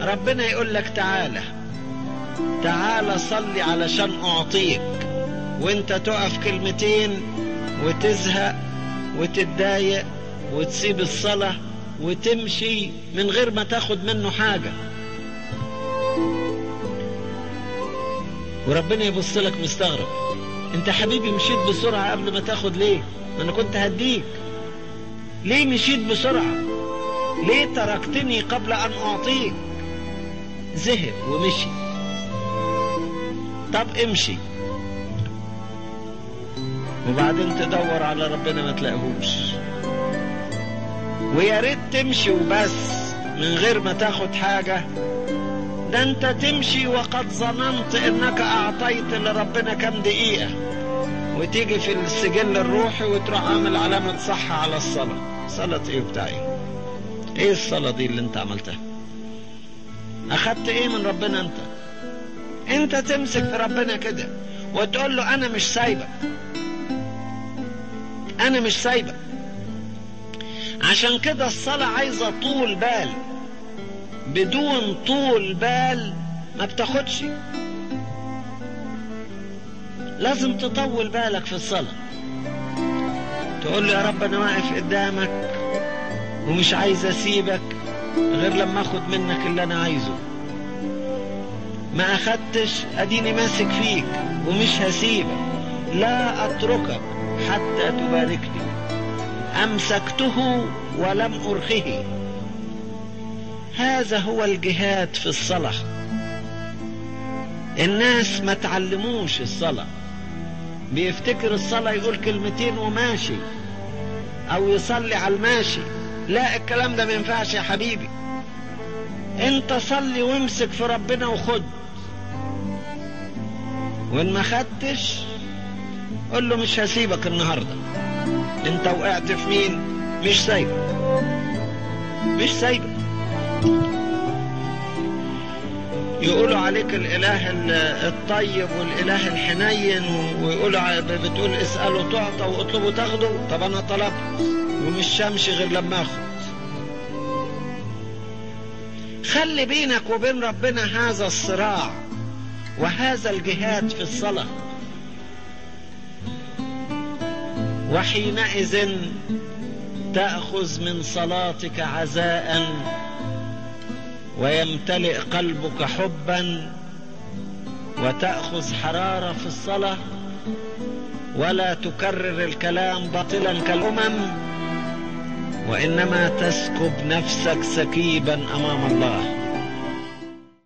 ربنا يقول لك تعالى تعالى صلي علشان أعطيك وانت تقف كلمتين وتزهق وتتضايق وتسيب الصلاة وتمشي من غير ما تاخد منه حاجة وربنا يبص لك مستغرب انت حبيبي مشيت بسرعة قبل ما تاخد ليه ما انا كنت هديك ليه مشيت بسرعة ليه تركتني قبل ان اعطيك زهق ومشي طب امشي وبعدين تدور على ربنا ما تلاقيهوش ويا ريت تمشي وبس من غير ما تاخد حاجة ده انت تمشي وقد ظننت انك اعطيت لربنا كام دقيقة وتيجي في السجل الروحي وتروح عامل علامة صح على الصلاة صلاة ايه بتاعي ايه الصلاة دي اللي انت عملتها اخدت ايه من ربنا انت انت تمسك في ربنا كده وتقول له انا مش سايبك انا مش سايبك عشان كده الصلاة عايزة طول بال بدون طول بال ما بتاخدش لازم تطول بالك في الصلاة تقول له يا رب انا واقف قدامك ومش عايز اسيبك غير لما اخد منك اللي انا عايزه ما اخدتش اديني ماسك فيك ومش هسيبك لا اتركك حتى تباركني امسكته ولم ارخه هذا هو الجهاد في الصلاه الناس ما تعلموش الصلاه بيفتكر الصلاه يقول كلمتين وماشي او يصلي على الماشي لا الكلام ده ما ينفعش يا حبيبي انت صلي وامسك في ربنا وخد وان ما خدتش قول له مش هسيبك النهارده انت وقعت في مين مش سايبك مش سايبك يقولوا عليك الاله الطيب والاله الحنين ويقولوا بتقول اسالوا تعطى واطلبوا تاخدوا طب انا طلبت ومش همشي غير لما اخد خلي بينك وبين ربنا هذا الصراع وهذا الجهاد في الصلاه وحينئذ تاخذ من صلاتك عزاء ويمتلئ قلبك حبا وتاخذ حراره في الصلاه ولا تكرر الكلام باطلا كالامم وانما تسكب نفسك سكيبا امام الله